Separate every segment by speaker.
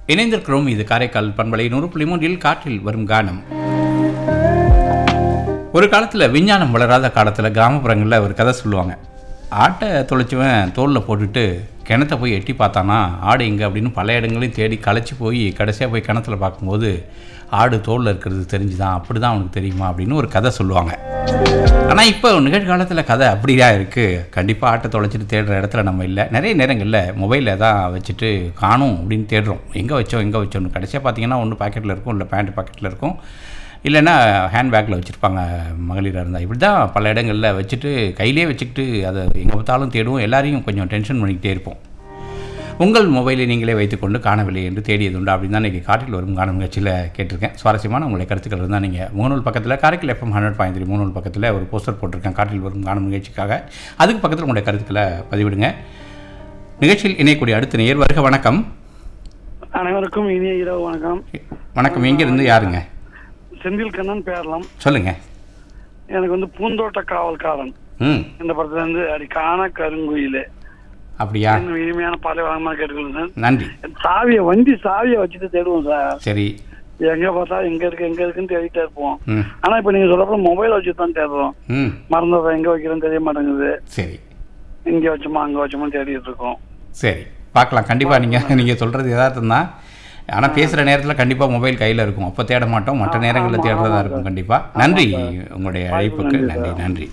Speaker 1: இணைந்திருக்கிறோம் இது காரைக்கால் பண்பலை நூறு புள்ளி மூன்றில் காற்றில் வரும் கானம் ஒரு காலத்தில் விஞ்ஞானம் வளராத காலத்தில் கிராமப்புறங்களில் ஒரு கதை சொல்லுவாங்க ஆட்டை தொலைச்சவன் தோலில் போட்டுட்டு கிணத்த போய் எட்டி பார்த்தானா ஆடு எங்கே அப்படின்னு பல இடங்களையும் தேடி களைச்சி போய் கடைசியாக போய் கிணத்துல பார்க்கும்போது ஆடு தோலில் இருக்கிறது தெரிஞ்சுதான் அப்படி தான் அவனுக்கு தெரியுமா அப்படின்னு ஒரு கதை சொல்லுவாங்க ஆனால் இப்போ நிகழ்காலத்தில் கதை அப்படியா இருக்குது கண்டிப்பாக ஆட்டை தொலைச்சிட்டு தேடுற இடத்துல நம்ம இல்லை நிறைய நேரங்களில் மொபைலில் தான் வச்சுட்டு காணும் அப்படின்னு தேடுறோம் எங்கே வச்சோம் எங்கே வச்சோம்னு கடைசியாக பார்த்தீங்கன்னா ஒன்று பாக்கெட்டில் இருக்கும் இல்லை பேண்ட் பாக்கெட்டில் இருக்கும் இல்லைன்னா ஹேண்ட்பேக்கில் வச்சுருப்பாங்க மகளிராக இருந்தால் இப்படி தான் பல இடங்களில் வச்சுட்டு கையிலே வச்சுக்கிட்டு அதை எங்கே பார்த்தாலும் தேடுவோம் எல்லாரையும் கொஞ்சம் டென்ஷன் பண்ணிக்கிட்டே இருப்போம் உங்கள் மொபைலை நீங்களே வைத்துக்கொண்டு காணவில்லை என்று தேடியது உண்டு அப்படின்னு தான் இன்றைக்கி காட்டில் வரும் காணும் நிகழ்ச்சியில் கேட்டிருக்கேன் சுவாரஸ்யமான உங்களுடைய கருத்துக்கள் இருந்தால் நீங்கள் மூணூல் பக்கத்தில் Karaikal FM hundred point three மூணூல் பக்கத்தில் ஒரு போஸ்டர் போட்டிருக்கேன் காட்டில் வரும் காணும் நிகழ்ச்சிக்காக அதுக்கு பக்கத்தில் உங்களுடைய கருத்துக்களை பதிவிடுங்க நிகழ்ச்சியில் இணையக்கூடிய அடுத்த நேர் வருக வணக்கம்
Speaker 2: அனைவருக்கும் இனிய இரவு வணக்கம்
Speaker 1: வணக்கம் எங்கேருந்து யாருங்க
Speaker 2: செந்தில் கண்ணன் பேரலாம்
Speaker 1: சொல்லுங்கள்
Speaker 2: எனக்கு வந்து பூந்தோட்ட காவல்காரன்
Speaker 1: ம்
Speaker 2: இந்த படத்துல இருந்து அடி காண கருங்குயிலே
Speaker 1: அப்படியா
Speaker 2: இன்னும் இனிமையான பாலை வழங்கமா கேட்டுக்கொள்ளுங்க
Speaker 1: நன்றி
Speaker 2: சாவியை வண்டி சாவியை வச்சுட்டு தேடுவோம் சார்
Speaker 1: சரி
Speaker 2: எங்க பார்த்தா எங்க இருக்கு எங்க இருக்குன்னு தேடிட்டே இருப்போம்
Speaker 1: ம்
Speaker 2: ஆனா இப்ப நீங்க சொல்றப்ப மொபைல் வச்சு தான் தேடுறோம்
Speaker 1: ம்
Speaker 2: மறந்ததை எங்க வைக்கிறேன்னு தெரிய மாட்டேங்குது
Speaker 1: சரி
Speaker 2: இங்க வச்சோமா அங்க வச்சோமா தேடிட்டு இருக்கோம்
Speaker 1: சரி பார்க்கலாம் கண்டிப்பாக நீங்கள் நீங்கள் சொல்கிறது யதார்த்தம் தான் ஆனால் பேசுகிற நேரத்தில் கண்டிப்பாக மொபைல் கையில் இருக்கும் அப்போ தேட மாட்டோம் மற்ற நேரங்களில்
Speaker 2: ஆமா,
Speaker 1: தேடுறதா
Speaker 2: ஆமா
Speaker 1: இருக்கும்
Speaker 2: சார்.
Speaker 1: கண்டிப்பாக நன்றி
Speaker 2: சார்.
Speaker 1: உங்களுடைய
Speaker 2: வாய்ப்பு
Speaker 1: அழைப்புக்கு
Speaker 2: நன்றி
Speaker 1: நன்றி
Speaker 2: சார்.
Speaker 1: நன்றி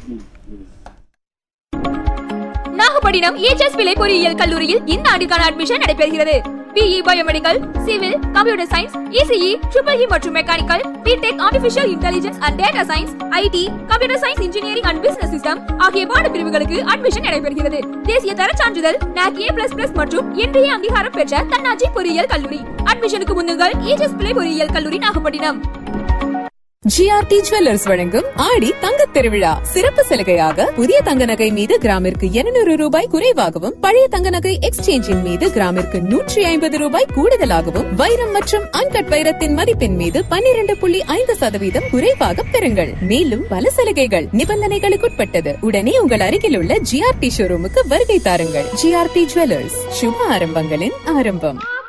Speaker 3: நாகப்பட்டினம் ஏஜஸ் பிள்ளை பொறியியல் கல்லூரியில் இந்த ஆண்டிற்கான அட்மிஷன் நடைபெறுகிறது B E biomedical civil computer science ECE triple E மற்றும் mechanical B Tech artificial intelligence and data science IT computer science engineering and business system ஆகிய பாட பிரிவுகளுக்கு அட்மிஷன் நடைபெறுகிறது தேசிய தர சான்றிதழ் NAC A++ மற்றும் இன்றைய அங்கீகாரம் பெற்ற தன்னாட்சி பொறியியல் கல்லூரி அட்மிஷனுக்கு முன்னுங்கள் ஏஜஸ் பிள்ளை பொறியியல் கல்லூரி நாகப்பட்டினம்
Speaker 4: ஜிஆர்டி ஜுவல்லர்ஸ் வழங்கும் ஆடி தங்கத் திருவிழா சிறப்பு சலுகையாக புதிய தங்க நகை மீது கிராமிற்கு 200 ரூபாய் குறைவாகவும் பழைய தங்க நகை எக்ஸ்சேஞ்சின் மீது கிராமிற்கு நூற்றி ஐம்பது ரூபாய் கூடுதலாகவும் வைரம் மற்றும் அன்கட் வைரத்தின் மதிப்பின் மீது 12.5% புள்ளி ஐந்து சதவீதம் குறைவாக பெறுங்கள் மேலும் பல சலுகைகள் நிபந்தனைகளுக்குட்பட்டது உடனே உங்கள் அருகில் உள்ள ஜிஆர்டி ஷோரூமுக்கு வருகை தாருங்கள் ஜிஆர்டி ஜுவல்லர்ஸ் சுப ஆரம்பங்களின் ஆரம்பம்